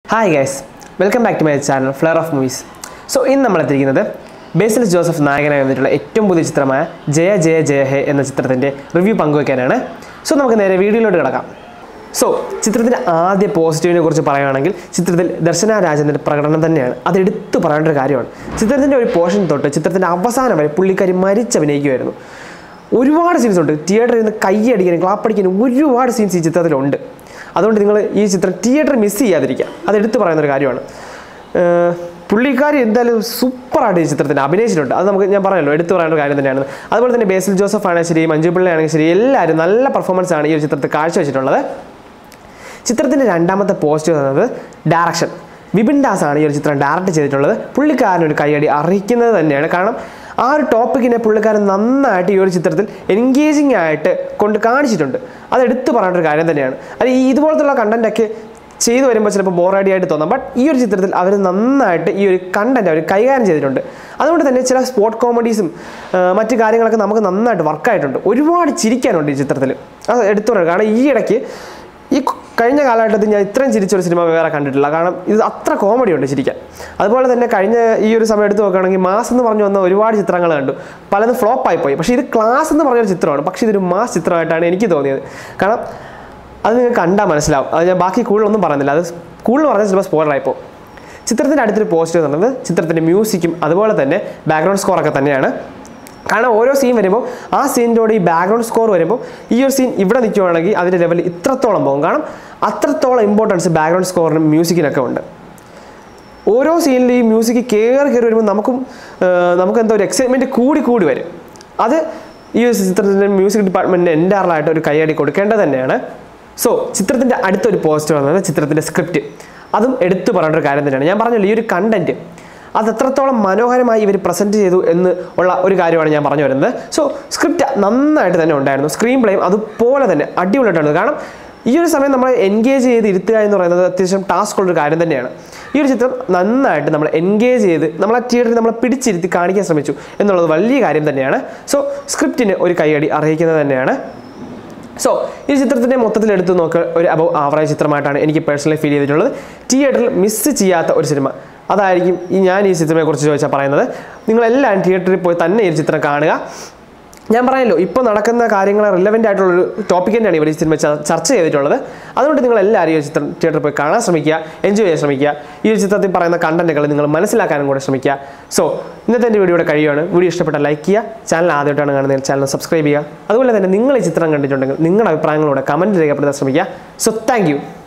hi guys welcome back to my channel flare of movies so ഇന്ന് നമ്മൾ എത്തിയിരിക്കുന്നത് ബേസിൽ Joseph നായകനായി വന്നിട്ടുള്ള ഏറ്റവും പുതിയ ചിത്രമായ ജയ ജയ ജയ ഹേ എന്ന ചിത്രത്തിൻ്റെ റിവ്യൂ പങ്കുവയ്ക്കാനാണ് സോ നമുക്ക് നേരെ വീഡിയോയിലോട്ട് കിടക്കാം സോ ചിത്രത്തിൻ്റെ ആദ്യ പോസിറ്റീവിനെ കുറിച്ച് പറയുകയാണെങ്കിൽ ചിത്രത്തിൽ ദർശന രാജേന്ദ്രൻ്റെ പ്രകടനം തന്നെയാണ് അത് എടുത്തു പറയേണ്ട ഒരു കാര്യമാണ് ചിത്രത്തിൻ്റെ ഒരു പോർഷൻ തൊട്ട് ചിത്രത്തിൻ്റെ അവസാനം വരെ പുള്ളിക്കാരി മരിച്ചഭിനയിക്കുമായിരുന്നു ഒരുപാട് സീൻസ് ഉണ്ട് തിയേറ്ററിൽ നിന്ന് കൈയടിക്കാനും ക്ലാപ്പടിക്കാനും ഒരുപാട് സീൻസ് ഈ ചിത്രത്തിലുണ്ട് അതുകൊണ്ട് നിങ്ങൾ ഈ ചിത്രം തിയേറ്റർ മിസ് ചെയ്യാതിരിക്കുക അത് എടുത്തു പറയുന്ന ഒരു കാര്യമാണ് ഏഹ് പുള്ളിക്കാരി എന്തായാലും സൂപ്പറായിട്ട് ഈ ചിത്രത്തിൽ അഭിനയിച്ചിട്ടുണ്ട് അത് നമുക്ക് ഞാൻ പറഞ്ഞല്ലോ എടുത്തു പറയേണ്ട ഒരു കാര്യം തന്നെയാണ് അതുപോലെ തന്നെ ബേസിൽ ജോസഫ് ആണെങ്കിൽ ശരി മഞ്ജു പിള്ള ആണെങ്കിൽ ശരി എല്ലാവരും നല്ല പെർഫോമൻസ് ആണ് ഈ ഒരു ചിത്രത്തിൽ കാഴ്ചവെച്ചിട്ടുള്ളത് ചിത്രത്തിൻ്റെ രണ്ടാമത്തെ പോസ്റ്റ് എന്നത് ഡയറക്ഷൻ വിപിൻ ദാസ് ആണ് ഈ ഒരു ചിത്രം ഡയറക്റ്റ് ചെയ്തിട്ടുള്ളത് പുള്ളിക്കാരൻ ഒരു കൈയടി അറിയിക്കുന്നത് തന്നെയാണ് കാരണം ആ ഒരു ടോപ്പിക്കിനെ പുള്ളിക്കാരൻ നന്നായിട്ട് ഈ ഒരു ചിത്രത്തിൽ എൻഗേജിങ് ആയിട്ട് കൊണ്ട് കാണിച്ചിട്ടുണ്ട് അത് എടുത്തു പറയേണ്ട ഒരു കാര്യം തന്നെയാണ് അത് ഈ ഇതുപോലത്തുള്ള കണ്ടൻറ്റൊക്കെ ചെയ്തു വരുമ്പോൾ ചിലപ്പോൾ ബോറടി ആയിട്ട് തോന്നാം ബട്ട് ഈ ഒരു ചിത്രത്തിൽ അവർ നന്നായിട്ട് ഈ ഒരു കണ്ടൻറ്റ് അവർ കൈകാര്യം ചെയ്തിട്ടുണ്ട് അതുകൊണ്ട് തന്നെ ചില സ്പോട്ട് കോമഡീസും മറ്റു കാര്യങ്ങളൊക്കെ നമുക്ക് നന്നായിട്ട് വർക്കായിട്ടുണ്ട് ഒരുപാട് ചിരിക്കാനുണ്ട് ഈ ചിത്രത്തിൽ അത് എടുത്തു പറയുക കാരണം ഈ ഇടയ്ക്ക് ഈ കഴിഞ്ഞ കാലഘട്ടത്തിൽ ഞാൻ ഇത്രയും ചിരിച്ചൊരു സിനിമ വേറെ കണ്ടിട്ടില്ല കാരണം ഇത് അത്ര കോമഡി ഉണ്ട് ചിരിക്കാൻ അതുപോലെ തന്നെ കഴിഞ്ഞ ഈ ഒരു സമയം എടുത്ത് നോക്കുകയാണെങ്കിൽ മാസ് എന്ന് പറഞ്ഞു വന്ന ഒരുപാട് ചിത്രങ്ങൾ കണ്ടു പലതും ഫ്ലോപ്പ് ആയിപ്പോയി പക്ഷേ ഇത് ക്ലാസ് എന്ന് പറഞ്ഞൊരു ചിത്രമാണ് പക്ഷേ ഇതൊരു മാസ് ചിത്രമായിട്ടാണ് എനിക്ക് തോന്നിയത് കാരണം അത് നിങ്ങൾക്ക് കണ്ടാൽ മനസ്സിലാവും അത് ഞാൻ ബാക്കി കൂടുതലൊന്നും പറയുന്നില്ല അത് കൂടുതൽ പറഞ്ഞാൽ ചിലപ്പോൾ സ്പോയിലറായിപ്പോൾ ചിത്രത്തിൻ്റെ അടുത്തൊരു പോസിറ്റീവ് എന്ന് പറയുന്നത് ചിത്രത്തിൻ്റെ മ്യൂസിക്കും അതുപോലെ തന്നെ ബാക്ക്ഗ്രൗണ്ട് സ്കോറൊക്കെ തന്നെയാണ് കാരണം ഓരോ സീൻ വരുമ്പോൾ ആ സീനിൻ്റെ കൂടെ ഈ ബാക്ക്ഗ്രൗണ്ട് സ്കോർ വരുമ്പോൾ ഈ ഒരു സീൻ ഇവിടെ നിൽക്കുവാണെങ്കിൽ അതിൻ്റെ ലെവൽ ഇത്രത്തോളം പോകും കാരണം അത്രത്തോളം ഇമ്പോർട്ടൻസ് ബാക്ക്ഗ്രൗണ്ട് സ്കോറിനും മ്യൂസിക്കിനൊക്കെ ഉണ്ട് ഓരോ സീനിലും ഈ മ്യൂസിക് കയറി കയറി വരുമ്പോൾ നമുക്കും ആ, നമുക്ക് എന്താ ഒരു എക്സൈറ്റ്മെൻറ്റ് കൂടി കൂടി വരും അത് ഈ ഒരു ചിത്രത്തിൻ്റെ മ്യൂസിക് ഡിപ്പാർട്ട്മെൻറ്റിന് എൻ്റയറായിട്ട് ഒരു കൈയടി കൊടുക്കേണ്ടത് തന്നെയാണ് സോ ചിത്രത്തിൻ്റെ അടുത്തൊരു പോസ്റ്റ് വന്നത് ചിത്രത്തിൻ്റെ സ്ക്രിപ്റ്റ് അതും എടുത്തു പറയേണ്ട ഒരു കാര്യം തന്നെയാണ് ഞാൻ പറഞ്ഞല്ലോ ഈ ഒരു കണ്ടൻറ്റ് അത് എത്രത്തോളം മനോഹരമായി ഇവർ പ്രസൻറ്റ് ചെയ്തു എന്ന് ഉള്ള ഒരു കാര്യമാണ് ഞാൻ പറഞ്ഞു വരുന്നത് സോ സ്ക്രിപ്റ്റ് നന്നായിട്ട് തന്നെ ഉണ്ടായിരുന്നു സ്ക്രീൻ പ്ലേയും അതുപോലെ തന്നെ അടിപൊളിയായിട്ടാണ് കാരണം ഈ ഒരു സമയം നമ്മൾ എൻഗേജ് ചെയ്ത് ഇരുത്തുക എന്ന് പറയുന്നത് അത്യാവശ്യം ടാസ്ക് ഉള്ളൊരു കാര്യം തന്നെയാണ് ഈ ഒരു ചിത്രം നന്നായിട്ട് നമ്മൾ എൻഗേജ് ചെയ്ത് നമ്മളെ തിയേറ്ററിൽ നമ്മളെ പിടിച്ചിരുത്തി കാണിക്കാൻ ശ്രമിച്ചു എന്നുള്ളത് വലിയ കാര്യം തന്നെയാണ് സോ സ്ക്രിപ്റ്റിന് ഒരു കൈയടി അർഹിക്കുന്നത് തന്നെയാണ് സോ ഈ ചിത്രത്തിൻ്റെ മൊത്തത്തിൽ എടുത്ത് നോക്കുക ഒരു അബവ് ആവറേജ് ചിത്രമായിട്ടാണ് എനിക്ക് പേഴ്സണലി ഫീൽ ചെയ്തിട്ടുള്ളത് തിയേറ്ററിൽ മിസ് ചെയ്യാത്ത ഒരു സിനിമ അതായിരിക്കും ഈ ഞാൻ ഈ ചിത്രത്തെക്കുറിച്ച് ചോദിച്ചാൽ പറയുന്നത് നിങ്ങളെല്ലാവരും തിയേറ്ററിൽ പോയി തന്നെ ഈ ഒരു ചിത്രം കാണുക ഞാൻ പറയല്ലോ ഇപ്പോൾ നടക്കുന്ന കാര്യങ്ങൾ റിലവൻ്റ് ആയിട്ടുള്ളൊരു ടോപ്പിക് തന്നെയാണ് ഇവർ ഈ സിനിമ ച- ചർച്ച ചെയ്തിട്ടുള്ളത് അതുകൊണ്ട് നിങ്ങൾ എല്ലാവരും ഈ ഒരു ചിത്രം തിയേറ്ററിൽ പോയി കാണാൻ ശ്രമിക്കുക എൻജോയ് ചെയ്യാൻ ശ്രമിക്കുക ഈ ഒരു ചിത്രത്തിൽ പറയുന്ന കണ്ടന്റുകൾ നിങ്ങൾ മനസ്സിലാക്കാനും കൂടെ ശ്രമിക്കുക സോ ഇന്നത്തെ എൻ്റെ വീഡിയോയുടെ കഴിയുകയാണ് വീഡിയോ ഇഷ്ടപ്പെട്ട ലൈക്ക് ചെയ്യുക ചാനൽ ആദ്യമായിട്ടാണ് കാണുന്നത് ചാനൽ സബ്സ്ക്രൈബ് ചെയ്യുക അതുപോലെ തന്നെ നിങ്ങൾ ഈ ചിത്രം കണ്ടിട്ടുണ്ടെങ്കിൽ നിങ്ങളുടെ അഭിപ്രായങ്ങളോടെ കമൻറ്റ് രേഖപ്പെടുത്താൻ ശ്രമിക്കുക സോ താങ്ക്